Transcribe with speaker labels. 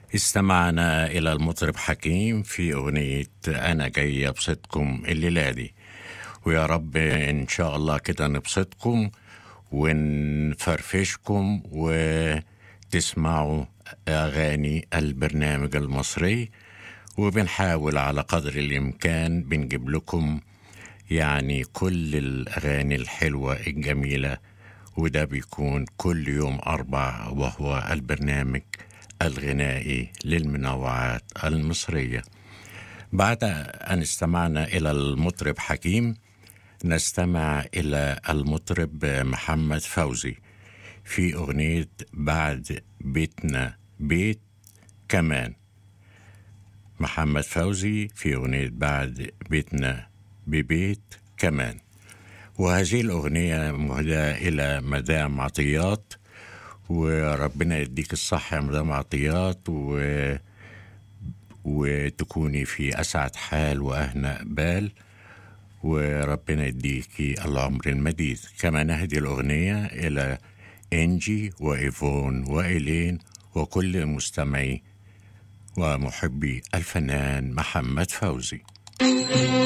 Speaker 1: استمعنا إلى المطرب حكيم في أغنية أنا جاي أبسطكم الليلة دي ويا رب إن شاء الله كده نبسطكم ونفرفشكم وتسمعوا أغاني البرنامج المصري وبنحاول على قدر الإمكان بنجيب لكم يعني كل الأغاني الحلوة الجميلة وده بيكون كل يوم أربع وهو البرنامج الغنائي للمنوعات المصرية بعد أن استمعنا إلى المطرب حكيم نستمع إلى المطرب محمد فوزي في أغنية بعد بيتنا بيت كمان محمد فوزي في أغنية بعد بيتنا ببيت كمان وهذه الأغنية مهداة إلى مدام عطيات وربنا يديك الصحة يا مدام عطيات و... وتكوني في أسعد حال وأهنأ بال وربنا يديكي العمر المديد كما نهدي الأغنية إلى إنجي وإيفون وإيلين وكل مستمعي ومحبي الفنان محمد فوزي